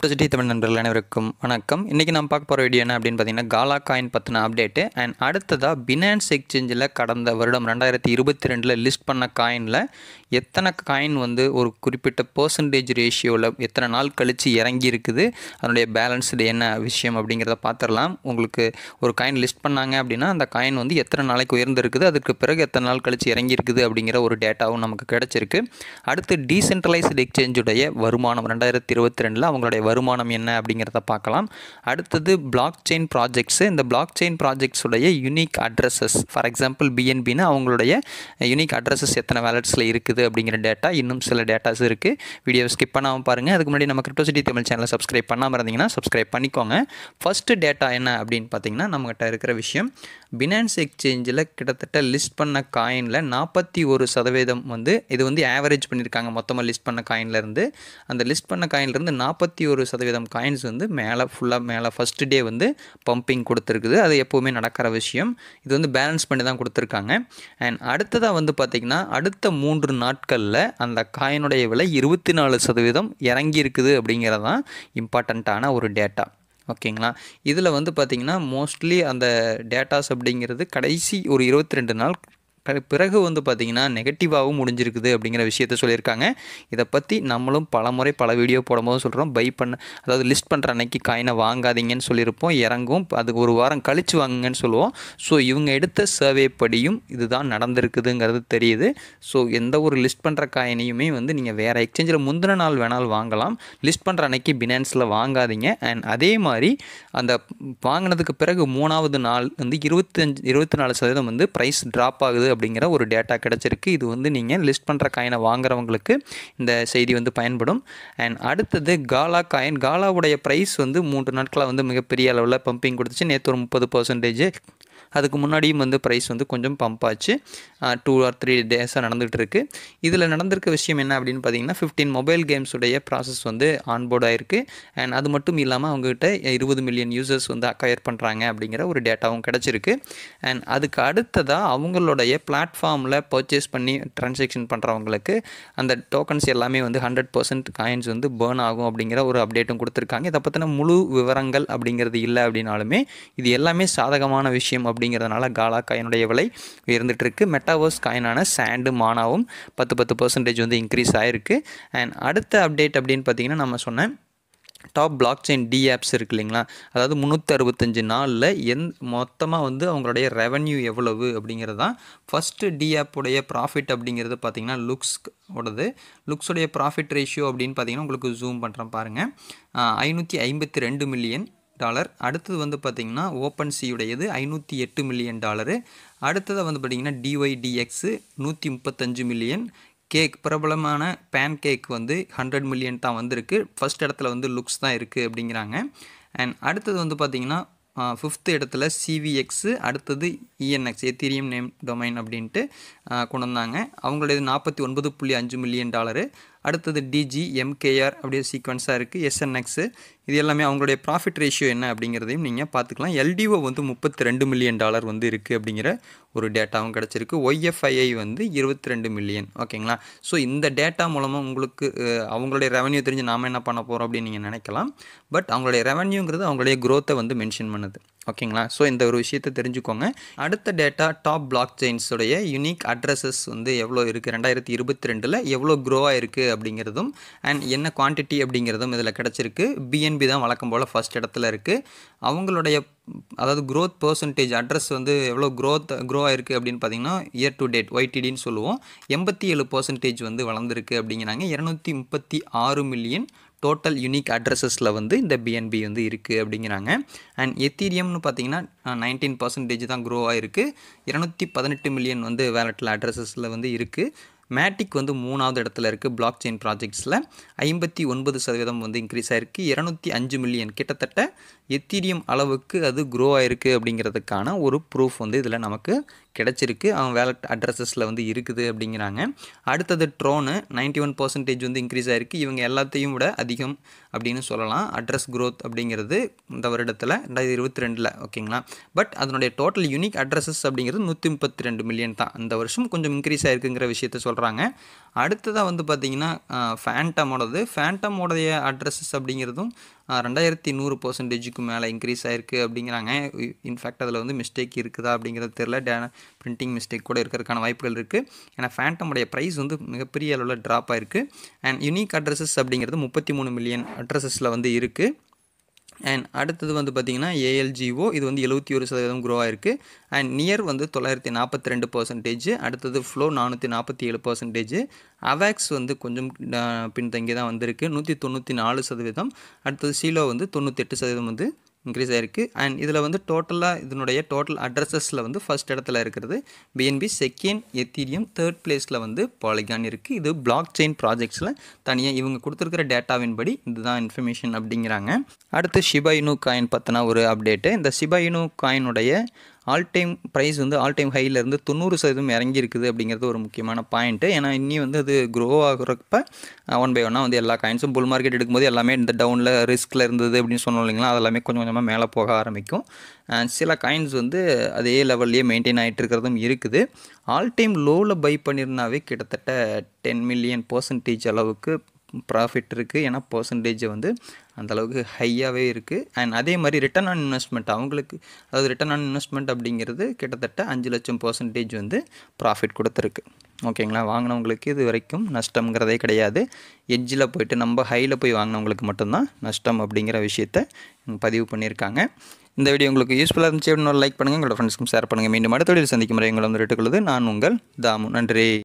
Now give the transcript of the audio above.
positive Tamil நண்பர்கள் அனைவருக்கும் வணக்கம் இன்றைக்கி நான் பார்க்க போகிற வீடியோ என்ன அப்படின்னு பார்த்தீங்கன்னா காலா காயின் பற்றின அப்டேட்டு அண்ட் அடுத்ததாக பினான்ஸ் எக்ஸ்சேஞ்சில் கடந்த வருடம் ரெண்டாயிரத்தி இருபத்தி ரெண்டில் லிஸ்ட் பண்ண காயினில் எத்தனை காயின் வந்து ஒரு குறிப்பிட்ட பர்சன்டேஜ் ரேஷியோவில் எத்தனை நாள் கழித்து இறங்கி இருக்குது அதனுடைய பேலன்ஸ் இது என்ன விஷயம் அப்படிங்கிறத பார்த்துடலாம் உங்களுக்கு ஒரு காயின் லிஸ்ட் பண்ணாங்க அப்படின்னா அந்த காயின் வந்து எத்தனை நாளைக்கு உயர்ந்திருக்குது அதுக்கு பிறகு எத்தனை நாள் கழித்து இறங்கி இருக்குது அப்படிங்கிற ஒரு டேட்டாவும் நமக்கு கிடச்சிருக்கு அடுத்து டீசென்ட்ரலைஸ்டு எக்ஸ்சேஞ்சுடைய வருமானம் ரெண்டாயிரத்தி இருபத்தி ரெண்டில் அவங்களுடைய வருமானம் என்ன அப்படிங்கிறத பார்க்கலாம் அடுத்தது பிளாக் செயின் ப்ராஜெக்ட்ஸு இந்த பிளாக் செயின் ப்ராஜெக்ட்ஸுடைய யூனிக் அட்ரஸஸ் ஃபார் எக்ஸாம்பிள் பிஎன்பின்னு அவங்களுடைய யூனிக் அட்ரஸஸ் எத்தனை வேலட்ஸில் இருக்குது அப்படிங்கிற டேட்டா இன்னும் சில டேட்டாஸ் இருக்குது வீடியோ ஸ்கிப் பண்ணாமல் பாருங்கள் அதுக்கு முன்னாடி நம்ம கிரிப்டோசிட்டி தமிழ் சேனலை சப்ஸ்கிரைப் பண்ணாமல் இருந்தீங்கன்னா சப்ஸ்கிரைப் பண்ணிக்கோங்க ஃபஸ்ட்டு டேட்டா என்ன அப்படின்னு பார்த்தீங்கன்னா நம்மகிட்ட இருக்கிற விஷயம் பினான்ஸ் எக்ஸ்சேஞ்சில் கிட்டத்தட்ட லிஸ்ட் பண்ண காயினில் நாற்பத்தி ஒரு சதவீதம் வந்து இது வந்து ஆவரேஜ் பண்ணியிருக்காங்க மொத்தமாக லிஸ்ட் பண்ண காயின்லேருந்து அந்த லிஸ்ட் பண்ண காயின்லேருந்து நாற்பத்தி ஒரு சதவீதம் காயின்ஸ் வந்து மேலே ஃபுல்லாக மேலே ஃபஸ்ட்டு டே வந்து பம்பிங் கொடுத்துருக்குது அது எப்போவுமே நடக்கிற விஷயம் இது வந்து பேலன்ஸ் பண்ணி தான் கொடுத்துருக்காங்க அண்ட் அடுத்ததாக வந்து பார்த்திங்கன்னா அடுத்த மூன்று நாட்களில் அந்த காயினுடைய விலை இருபத்தி நாலு சதவீதம் இறங்கி இருக்குது அப்படிங்கிறது தான் இம்பார்ட்டண்ட்டான ஒரு டேட்டா ஓகேங்களா இதில் வந்து பார்த்திங்கன்னா மோஸ்ட்லி அந்த டேட்டாஸ் அப்படிங்கிறது கடைசி ஒரு இருபத்தி ரெண்டு நாள் க- பிறகு வந்து பார்த்திங்கன்னா நெகட்டிவாகவும் முடிஞ்சிருக்குது அப்படிங்கிற விஷயத்த சொல்லியிருக்காங்க இதை பற்றி நம்மளும் பல முறை பல வீடியோ போடும்போது சொல்கிறோம் பை பண்ண அதாவது லிஸ்ட் பண்ணுற அன்னைக்கு காயினை வாங்காதீங்கன்னு சொல்லியிருப்போம் இறங்கும் அதுக்கு ஒரு வாரம் கழித்து வாங்குங்கன்னு சொல்லுவோம் ஸோ இவங்க எடுத்த சர்வே படியும் இதுதான் நடந்திருக்குதுங்கிறது தெரியுது ஸோ எந்த ஒரு லிஸ்ட் பண்ணுற காயினையுமே வந்து நீங்கள் வேறு எக்ஸ்சேஞ்சில் முந்தின நாள் வேணாலும் வாங்கலாம் லிஸ்ட் பண்ணுற அன்னைக்கு பினான்ஸில் வாங்காதீங்க அண்ட் அதே மாதிரி அந்த வாங்கினதுக்கு பிறகு மூணாவது நாள் வந்து இருபத்தஞ்சு இருபத்தி நாலு சதவீதம் வந்து ப்ரைஸ் ட்ராப் ஆகுது அப்படிங்கிற ஒரு டேட்டா கிடச்சிருக்கு இது வந்து நீங்கள் லிஸ்ட் பண்ணுற காயினை வாங்குறவங்களுக்கு இந்த செய்தி வந்து பயன்படும் அண்ட் அடுத்தது காலா காயின் காலாவுடைய ப்ரைஸ் வந்து மூன்று நாட்களாக வந்து மிகப்பெரிய அளவில் பம்பிங் கொடுத்துச்சு நேற்று ஒரு முப்பது பர்சன்டேஜ் அதுக்கு முன்னாடியும் வந்து ப்ரைஸ் வந்து கொஞ்சம் பம்ப் ஆச்சு டூ ஆர் த்ரீ டேஸாக நடந்துகிட்டு இருக்கு இதில் நடந்திருக்க விஷயம் என்ன அப்படின்னு பார்த்தீங்கன்னா ஃபிஃப்டீன் மொபைல் கேம்ஸுடைய ப்ராசஸ் வந்து ஆன்போர்ட் ஆயிருக்கு அண்ட் அது மட்டும் இல்லாமல் அவங்ககிட்ட இருபது மில்லியன் யூசர்ஸ் வந்து அக்கயர் பண்ணுறாங்க அப்படிங்கிற ஒரு டேட்டாவும் கிடச்சிருக்கு அண்ட் அதுக்கு அடுத்ததாக அவங்களுடைய பிளாட்ஃபார்மில் பர்ச்சேஸ் பண்ணி ட்ரான்சாக்ஷன் பண்ணுறவங்களுக்கு அந்த டோக்கன்ஸ் எல்லாமே வந்து ஹண்ட்ரட் பர்சன்ட் காயின்ஸ் வந்து பேர்ன் ஆகும் அப்படிங்கிற ஒரு அப்டேட்டும் கொடுத்துருக்காங்க இதை பற்றின முழு விவரங்கள் அப்படிங்கிறது இல்லை அப்படின்னாலுமே இது எல்லாமே சாதகமான விஷயம் அப்படிங்கிறதுனால காலா காயினுடைய விலை உயர்ந்துட்டு இருக்கு மெட்டாவர்ஸ் காயினான சாண்டு மானாவும் பத்து பத்து பர்சன்டேஜ் வந்து இன்க்ரீஸ் ஆயிருக்கு அண்ட் அடுத்த அப்டேட் அப்படின்னு பார்த்தீங்கன்னா நம்ம சொன்ன top blockchain D apps இருக்கு இல்லைங்களா அதாவது முந்நூற்றி அறுபத்தஞ்சு நாளில் எந் மொத்தமாக வந்து அவங்களுடைய ரெவன்யூ எவ்வளவு அப்படிங்கிறது தான் ஃபஸ்ட்டு டி ஆப்புடைய ப்ராஃபிட் அப்படிங்கிறது பார்த்தீங்கன்னா லுக்ஸ் ஓடது லுக்ஸுடைய ப்ராஃபிட் ரேஷியோ அப்படின்னு பார்த்தீங்கன்னா உங்களுக்கு ஜூம் பண்ணுறேன் பாருங்கள் ஐநூற்றி ஐம்பத்தி ரெண்டு மில்லியன் டாலர் அடுத்தது வந்து பார்த்திங்கன்னா ஓப்பன் சியுடையது ஐநூற்றி எட்டு மில்லியன் டாலரு அடுத்தது வந்து பார்த்திங்கன்னா டிஒய்டிஎக்ஸு நூற்றி முப்பத்தஞ்சு மில்லியன் கேக் பிரபலமான பேன் கேக் வந்து ஹண்ட்ரட் மில்லியன் தான் வந்திருக்கு ஃபர்ஸ்ட் இடத்துல வந்து லுக்ஸ் தான் இருக்குது அப்படிங்கிறாங்க அண்ட் அடுத்தது வந்து பார்த்திங்கன்னா ஃபிஃப்த் இடத்துல சிவிஎக்ஸு அடுத்தது இஎன்எக்ஸ் எத்தீரியம் நேம் டொமைன் அப்படின்ட்டு ஆஹ் கொண்டு வந்தாங்க அவங்களுடையது நாற்பத்தி ஒன்பது புள்ளி அஞ்சு மில்லியன் டாலரு அடுத்தது டிஜி எம்கேஆர் அப்படியே சீக்வன்ஸாக இருக்குது எஸ்என்எக்ஸு இது எல்லாமே அவங்களுடைய ப்ராஃபிட் ரேஷியோ என்ன அப்படிங்கிறதையும் நீங்கள் பார்த்துக்கலாம் எல்டிஓ வந்து முப்பத்தி ரெண்டு மில்லியன் டாலர் வந்து இருக்குது அப்படிங்கிற ஒரு டேட்டாவும் கிடச்சிருக்கு ஒய்எஃப்ஐஐ வந்து இருபத்தி ரெண்டு மில்லியன் ஓகேங்களா ஸோ இந்த டேட்டா மூலமாக உங்களுக்கு அஹ், அவங்களுடைய ரெவன்யூ தெரிஞ்சு நாம் என்ன பண்ண போகிறோம் அப்படின்னு நீங்கள் நினைக்கலாம் பட் அவங்களுடைய ரெவன்யூங்கிறது அவங்களுடைய growth-அ வந்து மென்ஷன் பண்ணுது ஓகேங்களா ஸோ இந்த ஒரு விஷயத்தை தெரிஞ்சுக்கோங்க அடுத்த டேட்டா டாப் பிளாக் செயின்ஸுடைய யூனிக் அட்ரஸஸ் வந்து எவ்வளோ இருக்குது ரெண்டாயிரத்தி இருபத்தி ரெண்டில் எவ்வளோ க்ரோ ஆயிருக்கு அப்படிங்கிறதும் அண்ட் என்ன குவான்டிட்டி அப்படிங்கிறதும் இதில் கிடச்சிருக்கு பிஎன்பி தான் வழக்கம் போல் ஃபர்ஸ்ட் இடத்துல இருக்குது அவங்களுடைய அதாவது growth பர்சன்டேஜ் அட்ரஸ் வந்து எவ்வளோ growth க்ரோ ஆயிருக்கு அப்படின்னு பார்த்தீங்கன்னா இயர் டு டேட் ஒய்டிடின்னு சொல்லுவோம் எண்பத்தி ஏழு பர்சன்டேஜ் வந்து வளர்ந்துருக்கு அப்படிங்கிறாங்க இரநூத்தி முப்பத்தி ஆறு மில்லியன் டோட்டல் யூனிக் அட்ரஸஸில் வந்து இந்த பிஎன்பி வந்து இருக்குது அப்படிங்கிறாங்க அண்ட் எத்தீரியம்னு பார்த்தீங்கன்னா நைன்டீன் பர்சன்டேஜ் தான் க்ரோ ஆயிருக்கு இரநூத்தி பதினெட்டு மில்லியன் வந்து வேலட்டில் அட்ரஸஸில் வந்து இருக்குது மேட்டிக் வந்து மூணாவது இடத்துல இருக்குது பிளாக் செயின் ப்ராஜெக்ட்ஸில் ஐம்பத்தி ஒன்பது சதவீதம் வந்து இன்க்ரீஸ் ஆயிருக்கு இரநூத்தி அஞ்சு மில்லியன் கிட்டத்தட்ட எத்தீரியம் அளவுக்கு அது க்ரோ ஆயிருக்கு அப்படிங்கிறதுக்கான ஒரு ப்ரூஃப் வந்து இதில் நமக்கு கிடச்சிருக்கு அவங்க வேலட் அட்ரஸஸில் வந்து இருக்குது அப்படிங்கிறாங்க அடுத்தது ட்ரோனு நைன்ட்டி ஒன் பர்சன்டேஜ் வந்து இன்க்ரீஸ் ஆகிருக்கு இவங்க எல்லாத்தையும் விட அதிகம் அப்படின்னு சொல்லலாம் அட்ரஸ் growth அப்படிங்கிறது இந்த வருடத்தில் ரெண்டாயிரத்தி இருபத்தி ரெண்டில் ஓகேங்களா பட் அதனுடைய டோட்டல் யூனிக் அட்ரஸஸ் அப்படிங்கிறது நூற்றி முப்பத்தி ரெண்டு மில்லியன் தான் இந்த வருஷம் கொஞ்சம் இன்க்ரீஸ் ஆயிருக்குங்கிற விஷயத்த சொல்கிறாங்க அடுத்ததாக வந்து பார்த்திங்கன்னா ஃபேண்டமோடது ஃபேண்டமோடைய அட்ரஸஸ் அப்படிங்கிறதும் ஆஹ், ரெண்டாயிரத்தி நூறு பர்சன்டேஜுக்கு மேலே இன்க்ரீஸ் ஆயிருக்கு அப்படிங்கிறாங்க இன்ஃபேக்ட் அதில் வந்து மிஸ்டேக் இருக்குதா அப்படிங்கிறது தெரில டே பிரிண்டிங் மிஸ்டேக் கூட இருக்கிறதுக்கான வாய்ப்புகள் இருக்குது ஏன்னா ஃபேண்டமுடைய ப்ரைஸ் வந்து மிகப்பெரிய அளவில் ட்ராப் ஆயிருக்கு அண்ட் யூனிக் அட்ரஸஸ் அப்படிங்கிறது முப்பத்தி மூணு மில்லியன் அட்ரஸஸில் வந்து இருக்குது அண்ட் அடுத்தது வந்து பார்த்திங்கன்னா ஏஎல்ஜிஓ இது வந்து எழுபத்தி ஒரு சதவீதம் க்ரோ ஆயிருக்கு அண்ட் நியர் வந்து தொள்ளாயிரத்தி நாற்பத்தி ரெண்டு பர்சன்டேஜ் அடுத்தது ஃப்ளோ நானூற்றி நாற்பத்தி ஏழு பர்சன்டேஜ் அவாக்ஸ் வந்து கொஞ்சம் அஹ், பின்தங்கி தான் வந்திருக்கு நூற்றி தொண்ணூற்றி நாலு சதவீதம் அடுத்தது சீலோ வந்து தொண்ணூத்தெட்டு சதவீதம் வந்து இன்க்ரீஸ் ஆயிருக்கு அண்ட் இதில் வந்து டோட்டலாக இதனுடைய டோட்டல் அட்ரஸஸில் வந்து ஃபர்ஸ்ட் இடத்துல இருக்கிறது பிஎன்பி செகண்ட் எத்தீரியம் தேர்ட் பிளேஸில் வந்து பாலிகான் இருக்குது இது பிளாக் செயின் ப்ராஜெக்ட்ஸில் தனியாக இவங்க கொடுத்துருக்கிற டேட்டாவின்படி இதுதான் இன்ஃபர்மேஷன் அப்படிங்கிறாங்க அடுத்து ஷிபாயினு காயின் பற்றின ஒரு அப்டேட்டு இந்த ஷிபாயினு காயினுடைய ஆல் டைம் ப்ரைஸ் வந்து ஆல் டைம் ஹையிலேருந்து தொண்ணூறு சதவீதம் இறங்கி இருக்குது அப்படிங்கிறது ஒரு முக்கியமான பாயிண்ட்டு ஏன்னா இன்னி வந்து அது க்ரோ ஆகுறப்ப ஒன் பை ஒன்னாக வந்து எல்லா காயின்ஸும் புல் மார்க்கெட் எடுக்கும்போது எல்லாமே இந்த டவுனில் ரிஸ்கில் இருந்தது அப்படின்னு சொன்னோம் இல்லைங்களா அது எல்லாமே கொஞ்சம் கொஞ்சமாக மேலே போக ஆரம்பிக்கும் And சில காயின்ஸ் வந்து அதே லெவல்லையே மெயின்டைன் ஆகிட்டு இருக்கிறதும் இருக்குது ஆல் டைம் லோவில் பை பண்ணியிருந்தாவே கிட்டத்தட்ட டென் மில்லியன் பர்சன்டேஜ் அளவுக்கு ப்ராஃபிட் இருக்குது ஏன்னா பர்சன்டேஜ் வந்து அந்த அளவுக்கு ஹையாகவே இருக்குது அண்ட் அதே மாதிரி ரிட்டர்ன் ஆன் இன்வெஸ்ட்மெண்ட் அவங்களுக்கு அதாவது ரிட்டர்ன் ஆன் இன்வெஸ்ட்மெண்ட் அப்படிங்கிறது கிட்டத்தட்ட அஞ்சு லட்சம் பர்சன்டேஜ் வந்து ப்ராஃபிட் கொடுத்துருக்கு ஓகேங்களா வாங்கினவங்களுக்கு இது வரைக்கும் நஷ்டம்ங்கிறதே கிடையாது எட்ஜில் போயிட்டு நம்ம ஹையில் போய் வாங்கினவங்களுக்கு மட்டும்தான் நஷ்டம் அப்படிங்கிற விஷயத்த இங்க பதிவு பண்ணியிருக்காங்க இந்த வீடியோ உங்களுக்கு யூஸ்ஃபுல்லாக இருந்துச்சு அப்படின்னு லைக் பண்ணுங்கள் உங்களோட ஃப்ரெண்ட்ஸ்க்கும் ஷேர் பண்ணுங்கள் மீண்டும் அடுத்த வீடியோவில் சந்திக்கும் முறை உங்களை வந்து நான் உங்கள் தாமு நன்றி